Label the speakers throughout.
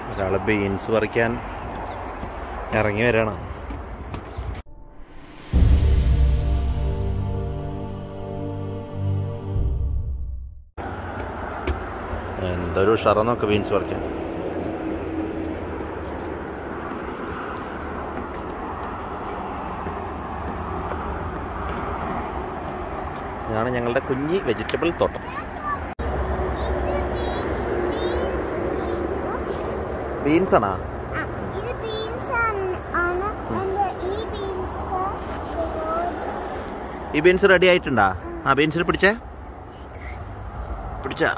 Speaker 1: ഒരാൾ ബീൻസ് പറിക്കാൻ ഇറങ്ങി വരികയാണ് എന്തൊരു ഉഷാറാന്നൊക്കെ ബീൻസ് പറിക്കാൻ ഇതാണ് ഞങ്ങളുടെ കുഞ്ഞി വെജിറ്റബിൾ തോട്ടം ബീൻസ് ആണോ
Speaker 2: ആ, ഇത് beans ആണ്- ആണ്. and ഈ beans
Speaker 1: ഈ ബീൻസ് റെഡി ആയിട്ടുണ്ടാ ആ ബീൻസിൽ പിടിച്ചേ പിടിച്ച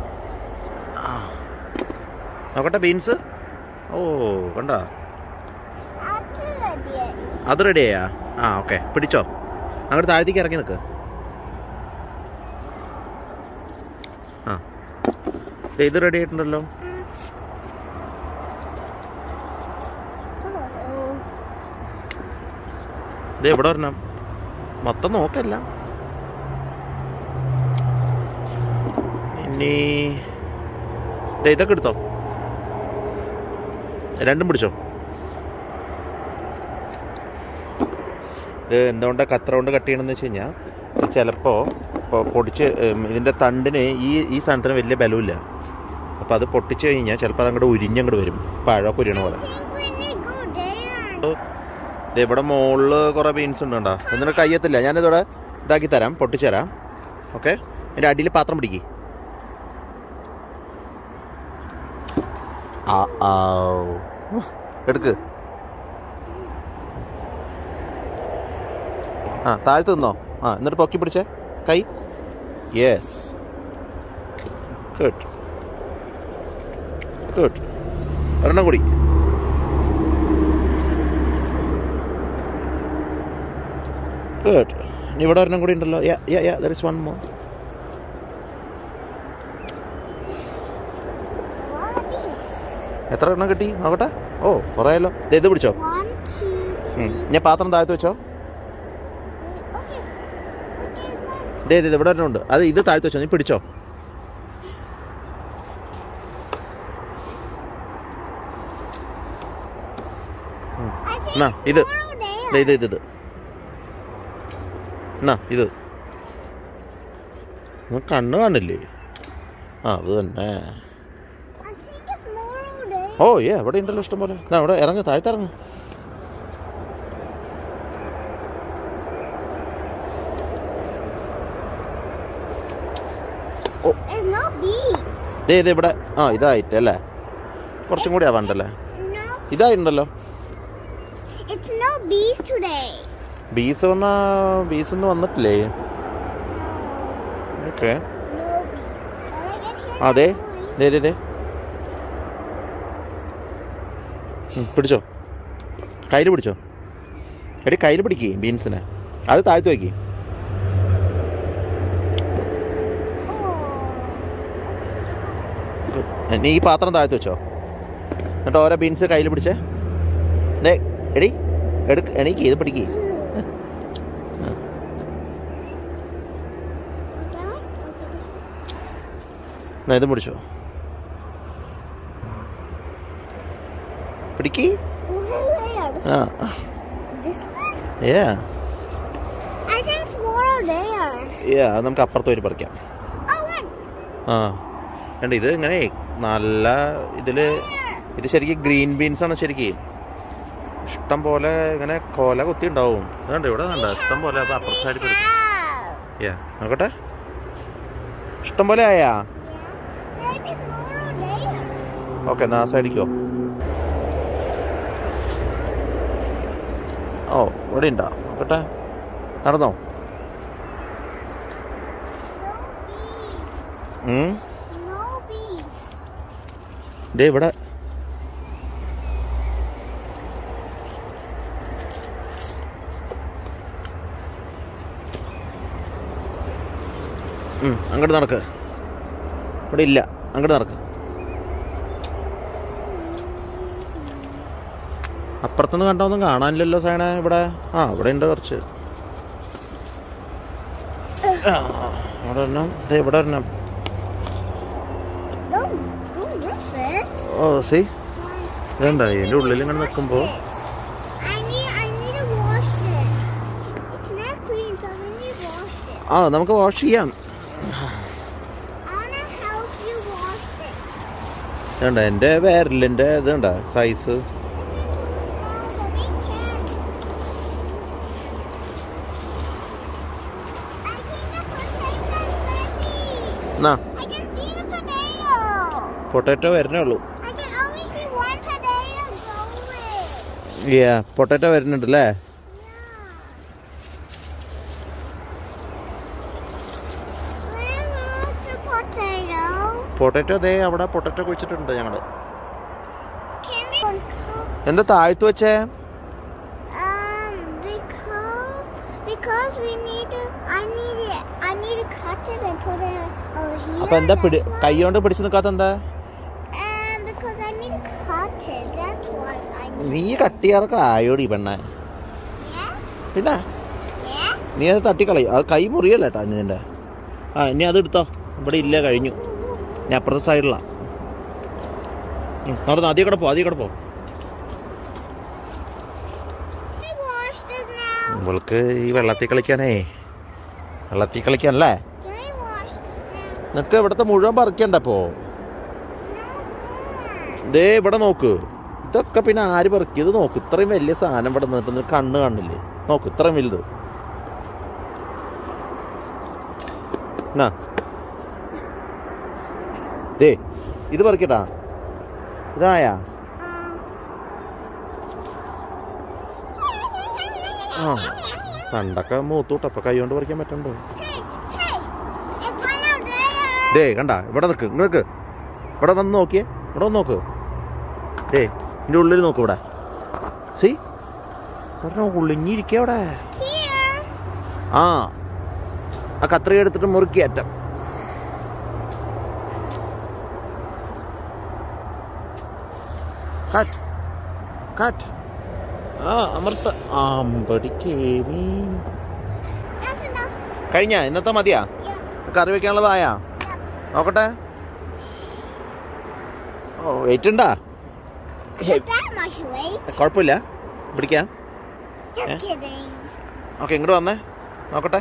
Speaker 1: നോക്കട്ടെ ബീൻസ് ഓ കണ്ട
Speaker 2: അത് ready-ആയി.
Speaker 1: അത് റെഡിയായാ ആ ഓക്കെ പിടിച്ചോ അങ്ങോട്ട് താഴത്തേക്ക് ഇറങ്ങി നിൽക്ക് ആ ദേ ഇത് റെഡി ആയിട്ടുണ്ടല്ലോ
Speaker 2: Oh,
Speaker 1: ഇത് എവിടെ വരണം മൊത്തം നോക്കല്ല ഇനി ദേ ഇതൊക്കെ എടുത്തോ രണ്ടും പിടിച്ചോ ഇത് എന്തുകൊണ്ടാണ് കത്ര കൊണ്ട് കട്ട് ചെയ്യണമെന്ന് വെച്ച് കഴിഞ്ഞാൽ ഇത് ചിലപ്പോൾ ഇപ്പോൾ പൊടിച്ച് ഉം, ഇതിൻ്റെ തണ്ടിന് ഈ ഈ സാധനത്തിന് വലിയ ബലമില്ല അപ്പോൾ അത് പൊട്ടിച്ച് കഴിഞ്ഞാൽ ചിലപ്പോൾ അത് അങ്ങോട്ട് ഉരിഞ്ഞങ്ങോട്ട് വരും പഴമൊക്കെ ഉരിയണ പോലെ
Speaker 2: I think we need go there.
Speaker 1: ദേ ഇവിടെ മുകളിൽ കുറേ ബീൻസ് ഉണ്ട് കേട്ടോ എന്നിട്ട് കയ്യത്തില്ല ഞാനിതോടെ ഇതാക്കി തരാം പൊട്ടിച്ചു തരാം ഓക്കെ എൻ്റെ അടിയിൽ പാത്രം പിടിക്ക് ആ ആ എടുക്ക് ആ താഴത്ത് നിന്നോ ആ എന്നിട്ട് പൊക്കി പിടിച്ചേ കൈ യെസ് ഗുഡ് ഗുഡ് ഒരെണ്ണം കൂടി ഗുഡ് ഇനി ഇവിടെ ഒരെണ്ണം കൂടി ഉണ്ടല്ലോ yeah yeah yeah there is one more
Speaker 2: What are these?
Speaker 1: എത്ര എണ്ണം കിട്ടി നോക്കട്ടെ ഓ കുറേ ആയല്ലോ ദേ ഇത് പിടിച്ചോ
Speaker 2: One, two,
Speaker 1: ഉം.
Speaker 2: three.
Speaker 1: ഞാൻ പാത്രം താഴത്ത് വെച്ചോ
Speaker 2: Okay. Okay, one.
Speaker 1: ദേ ദേ ഇവിടെ ഒരെണ്ണം ഉണ്ട് അത് ഇത് താഴത്ത് വെച്ചോ നീ പിടിച്ചോ
Speaker 2: I think
Speaker 1: എന്നാ
Speaker 2: it's
Speaker 1: ഇത്
Speaker 2: more there.
Speaker 1: ദേ ഇത് ഇത് ഇത് എന്നാ ഇത് നിങ്ങൾ കണ്ണ് കാണില്ലേ ആ അത് തന്നെ
Speaker 2: I think it's more there.
Speaker 1: ഓ ഏ അവിടെ ഉണ്ടല്ലോ ഇഷ്ടം പോലെ എന്നാ അവിടെ ഇറങ്ങ് താഴത്ത് ഇറങ്ങ്
Speaker 2: There's no beans.
Speaker 1: ദേ ഇത് ഇവിടെ ആ ഇതായിട്ട് അല്ലേ കുറച്ചും കൂടി ആവാണ്ടല്ലേ
Speaker 2: No,
Speaker 1: ഇതായിട്ടുണ്ടല്ലോ
Speaker 2: it's no bees today.
Speaker 1: ബീസ് പറഞ്ഞാ ബീസ് ഒന്നും വന്നിട്ടില്ലേ
Speaker 2: No,
Speaker 1: okay
Speaker 2: no bees. When I get here,
Speaker 1: അതെ
Speaker 2: no bees.
Speaker 1: ദേ ദേ ദേ ഉം, പിടിച്ചോ കയ്യിൽ പിടിച്ചോ എടി കയ്യിൽ പിടിക്കേ ബീൻസിനെ അത് താഴ്ത്തു വയ്ക്കേ
Speaker 2: Oh.
Speaker 1: നീ ഈ പാത്രം താഴ്ത്തു വെച്ചോ എന്നിട്ട് ഓരോ ബീൻസ് കയ്യിൽ പിടിച്ചേ ദേ എടി എടുക്ക് എണീക്ക് ഇത് പിടിക്കേ
Speaker 2: Down? Okay, this one.
Speaker 1: എന്നാ ഇതും പിടിച്ചോ പിടിക്ക്
Speaker 2: Wait, wait, this
Speaker 1: ആ
Speaker 2: This one?
Speaker 1: ഏ
Speaker 2: I think it's more there.
Speaker 1: ഏ അത് നമുക്ക് അപ്പുറത്ത് വരി പറിക്കാം
Speaker 2: Oh, one.
Speaker 1: ആ കണ്ട ഇത് ഇങ്ങനെ നല്ല ഇതിൽ ഇത് ശരിക്കും ഗ്രീൻ ബീൻസ് ആണ് ശരിക്കും ഇഷ്ടം പോലെ ഇങ്ങനെ കൊല കുത്തി ഉണ്ടാവും അതുകൊണ്ട് ഇവിടെ കണ്ട ഇഷ്ടം പോലെ അപ്പോൾ അപ്പുറത്തെ സൈഡിൽ കൊടുക്കും
Speaker 2: Wow.
Speaker 1: ഏ നോക്കട്ടെ ഇഷ്ടം പോലെ ആയാ
Speaker 2: Maybe it's more there.
Speaker 1: Okay എന്നാ ആ സൈഡിക്കോ ഓ ഇവിടെ ഉണ്ടോ നോക്കട്ടെ നടന്നോ
Speaker 2: No bees.
Speaker 1: ഉം.
Speaker 2: No bees.
Speaker 1: ദേ ഇവിടെ ഉം, അങ്ങോട്ട് നടക്ക് ഇവിടെ ഇല്ല അങ്ങോട്ട് നടക്ക് അപ്പുറത്തുനിന്ന് കണ്ടൊന്നും കാണാനില്ലല്ലോ സേണ ഇവിടെ ആ ഇവിടെ ഉണ്ട് കുറച്ച് ആ, ഇവിടെ ഒരെണ്ണം ദേ ഇവിടെ ഒരെണ്ണം
Speaker 2: Don't, don't rip it.
Speaker 1: ഓ സി
Speaker 2: No.
Speaker 1: ഇതെന്താ ഇതിൻ്റെ ഉള്ളിൽ ഇങ്ങനെ നിൽക്കുമ്പോൾ
Speaker 2: I need, I need to wash this. It's not clean, so I need to wash this.
Speaker 1: ആ നമുക്ക് വാഷ് ചെയ്യാം
Speaker 2: I wanna help you wash this.
Speaker 1: ഇതുണ്ട എൻ്റെ വിരലിൻ്റെ ഇതുണ്ട size
Speaker 2: This is too small, but we can. I think the potato's ready.
Speaker 1: എന്നാ
Speaker 2: I can see the potato.
Speaker 1: Potato വരുന്നേ ഉള്ളൂ
Speaker 2: I can only see one potato going.
Speaker 1: Yeah potato വരുന്നുണ്ട് അല്ലേ
Speaker 2: Yeah. Where was the potato?
Speaker 1: Potato അതേ അവിടെ potato കുഴിച്ചിട്ടുണ്ട് ഞങ്ങൾ
Speaker 2: Can we?
Speaker 1: എന്താ താഴ്ത്തു വെച്ചേ
Speaker 2: Um, because because we need to. I need it. I need to cut it and put it over here.
Speaker 1: അപ്പൊ എന്താ പിടി
Speaker 2: that's why.
Speaker 1: കൈ കൊണ്ട് പിടിച്ചു നിൽക്കാത്ത എന്താ
Speaker 2: Um, because I need to cut it. That's what I need.
Speaker 1: നീ കട്ടിയാറൊക്കെ ആയോടി പെണ്ണ
Speaker 2: Yes.
Speaker 1: പിന്നെ
Speaker 2: Yes.
Speaker 1: നീ അത് തട്ടിക്കളയും അത് കൈ മുറിയല്ല കേട്ടോ നിന്റെ ആ ഇനി അത് എടുത്തോ ഇവിടെ ഇല്ല കഴിഞ്ഞു ഇനി അപ്പുറത്തെ സൈഡിലാ നടന്ന് ആദ്യം കൂടെ പോ ആദ്യം കൂടെ പോ
Speaker 2: I washed it now.
Speaker 1: ഇവൾക്ക് ഈ വെള്ളത്തിൽ കളിക്കാനേ വെള്ളത്തിൽ കളിക്കാനല്ലേ
Speaker 2: Can I wash this now?
Speaker 1: നിനക്ക് ഇവിടുത്തെ മുഴുവൻ പറിക്കണ്ടപ്പോ
Speaker 2: No more.
Speaker 1: ദേ ഇവിടെ നോക്ക് ഇതൊക്കെ പിന്നെ ആര് പറിക്കും ഇത് നോക്ക് ഇത്രയും വലിയ സാധനം ഇവിടെ നിന്നിട്ട് നിനക്ക് കണ്ണ് കാണില്ലേ നോക്ക് ഇത്രയും വലുത് എന്നാ ദേ ഇത് പറിക്കട്ടാ ഇതായാ ആ പണ്ടൊക്കെ മൂത്തൂട്ട അപ്പൊ കൈ കൊണ്ട് പറിക്കാൻ പറ്റണ്ടോ
Speaker 2: Hey, hey, it's one out there.
Speaker 1: ദേ കണ്ട ഇവിടെ നിൽക്ക് ഇങ്ങോട്ട് ഇവിടെ വന്ന് നോക്കിയേ ഇവിടെ വന്ന് നോക്ക് ദേ ഇതിൻ്റെ ഉള്ളിൽ നോക്ക് ഇവിടെ സി പറഞ്ഞ ഉള്ളിഞ്ഞിരിക്കുക അവിടെ
Speaker 2: Here.
Speaker 1: ആ ആ കത്രിക എടുത്തിട്ട് മുറുക്കി അറ്റം കട്ട് കട്ട് ആ അമർത്ത ആമ്പടിക്കേമി
Speaker 2: That's enough.
Speaker 1: കഴിഞ്ഞ ഇന്നത്തെ മതിയാ
Speaker 2: Yeah.
Speaker 1: കറി വെക്കാനുള്ളതായാ നോക്കട്ടെ ഓ വെയിറ്റ് ഉണ്ടാ
Speaker 2: Not that much weight.
Speaker 1: കുഴപ്പമില്ല പിടിക്കാം
Speaker 2: Just
Speaker 1: Eh?
Speaker 2: kidding.
Speaker 1: ഓക്കെ ഇങ്ങോട്ട് വന്നേ നോക്കട്ടെ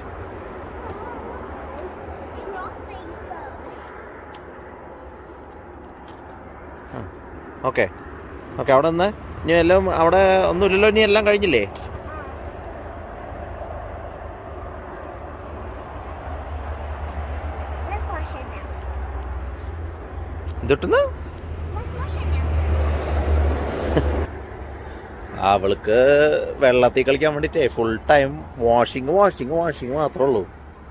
Speaker 2: Dropping some.
Speaker 1: ഓക്കെ ഓക്കെ അവിടെ നിന്ന് ഇനി എല്ലാം അവിടെ ഒന്നുമില്ലല്ലോ ഇനി എല്ലാം കഴിഞ്ഞില്ലേ
Speaker 2: Let's wash it now.
Speaker 1: എന്തിട്ടുന്ന്
Speaker 2: Let's wash it now.
Speaker 1: അവൾക്ക് വെള്ളത്തിൽ കളിക്കാൻ വേണ്ടിട്ടേ full time washing washing washing മാത്രമേ ഉള്ളൂ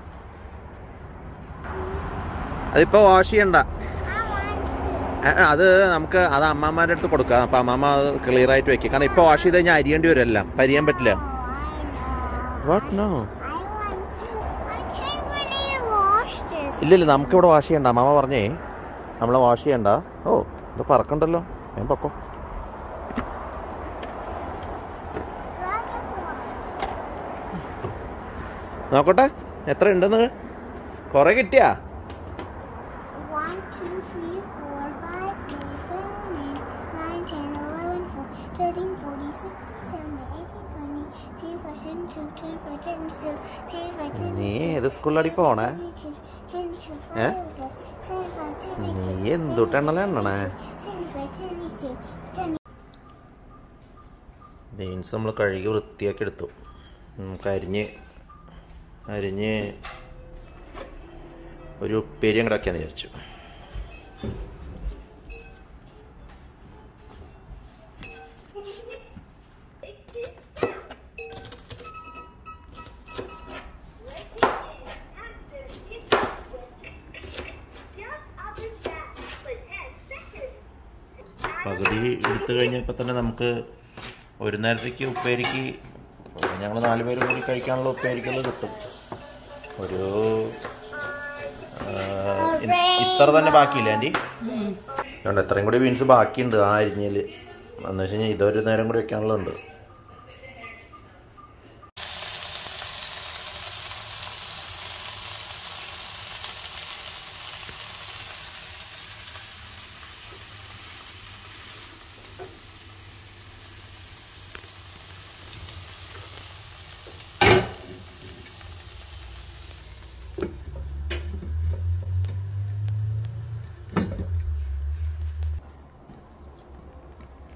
Speaker 1: അതിപ്പോ വാഷ് ചെയ്യണ്ട
Speaker 2: I want to.
Speaker 1: ഏ, ഏ, അത് നമുക്ക് അത് അമ്മമാരുടെ അടുത്ത് കൊടുക്കാം അപ്പൊ അമ്മമ്മ അത് ക്ലിയർ ആയിട്ട് വെക്കും കാരണം ഇപ്പൊ വാഷ് ചെയ്ത് കഴിഞ്ഞാൽ അരിയേണ്ടി വരും എല്ലാം പരിയാൻ പറ്റില്ല
Speaker 2: Oh, I know.
Speaker 1: What no
Speaker 2: I want to. I think we need to wash this.
Speaker 1: ഇല്ല ഇല്ല നമുക്കിവിടെ വാഷ് ചെയ്യണ്ട അമ്മമ്മ പറഞ്ഞേ നമ്മളെ വാഷ് ചെയ്യണ്ട ഓ ഇത് പറക്കണ്ടല്ലോ ഞാൻ പൊക്കോ
Speaker 2: Dragonfly.
Speaker 1: നോക്കട്ടെ എത്ര ഉണ്ടെന്ന് കുറെ കിട്ടിയാ
Speaker 2: One, two, three, four, five, six, seven, eight, nine, ten, eleven, twelve, thirteen, fourteen, sixteen, seventeen, eighteen, twenty, twenty-five, twenty-two, twenty-five, twenty-six, twenty-five,
Speaker 1: നീ
Speaker 2: twenty-seven,
Speaker 1: ഏത് സ്കൂളിലടി പോണേ
Speaker 2: twenty-two, twenty-two,
Speaker 1: ഏ?
Speaker 2: twenty-five, twenty-two,
Speaker 1: നീ എന്തുട്ടെണ്ണല്ലേ എണ്ണണേ
Speaker 2: twenty-five, twenty-two, twenty-
Speaker 1: ബീൻസ് നമ്മൾ കഴുകി വൃത്തിയാക്കി എടുത്തു നമുക്ക് അരിഞ്ഞ് അരിഞ്ഞ് ഒരു ഉപ്പേരി അങ്ങടാക്കിയാന്ന് വിചാരിച്ചു പകുതി എടുത്തു കഴിഞ്ഞപ്പോൾ തന്നെ നമുക്ക് ഒരു നേരത്തേക്ക് ഉപ്പേരിക്ക് ഞങ്ങൾ നാല് പേര് കൂടി കഴിക്കാനുള്ള ഉപ്പേരിക്കുള്ളത് കിട്ടും ഒരു ആ, ഇ- ഇത്ര തന്നെ ബാക്കിയില്ല ആൻറ്റി അതുകൊണ്ട് എത്രയും കൂടി ബീൻസ് ബാക്കിയുണ്ട് ആ അരിഞ്ഞിൽ എന്ന് വെച്ച് കഴിഞ്ഞാൽ ഇതൊരു നേരം കൂടി വെക്കാനുള്ളതുണ്ട്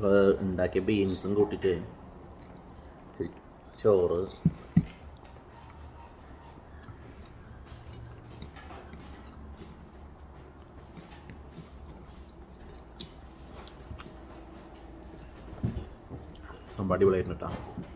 Speaker 1: അപ്പോൾ ഉണ്ടാക്കിയ ബീൻസും കൂട്ടിയിട്ട് ഇച്ചിരി ചോറ് സംഭവം അടിപൊളിയായിരുന്നു കേട്ടോ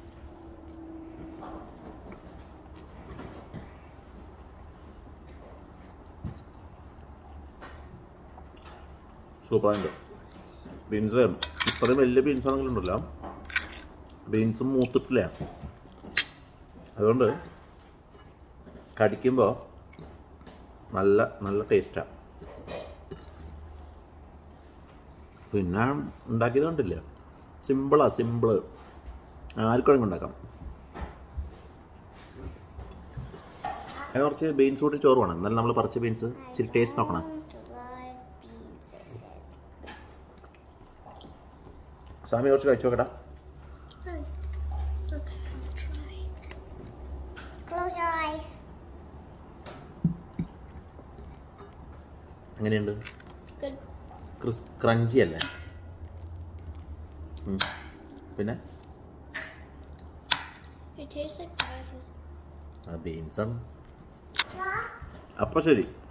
Speaker 1: സൂപ്പറായിട്ട് ബീൻസ് ഇത്രയും വലിയ ബീൻസ് ആണെങ്കിലും ഉണ്ടല്ലോ ബീൻസ് മൂത്തിട്ടില്ല അതുകൊണ്ട് കടിക്കുമ്പോൾ നല്ല നല്ല ടേസ്റ്റാണ് പിന്നെ ഉണ്ടാക്കിയത് കണ്ടില്ല സിമ്പിളാ സിമ്പിള് ആർക്കും ഉണ്ടാക്കാം അതിന് കുറച്ച് ബീൻസ് കൂട്ടി ചോറ് വേണം എന്നാലും നമ്മൾ പറിച്ച ബീൻസ് ഇച്ചിരി ടേസ്റ്റ് നോക്കണം സ്വാമി കുറച്ച് കഴിച്ചു നോക്കട്ടാ
Speaker 2: Okay, I'll try. Close your eyes.
Speaker 1: എങ്ങനെയുണ്ട്
Speaker 2: Good.
Speaker 1: ക്രിസ് ക്രഞ്ചി അല്ലേ ഉം. പിന്നെ
Speaker 2: It tastes like tofu.
Speaker 1: ആ ബീൻസാണ് അപ്പോൾ ശരി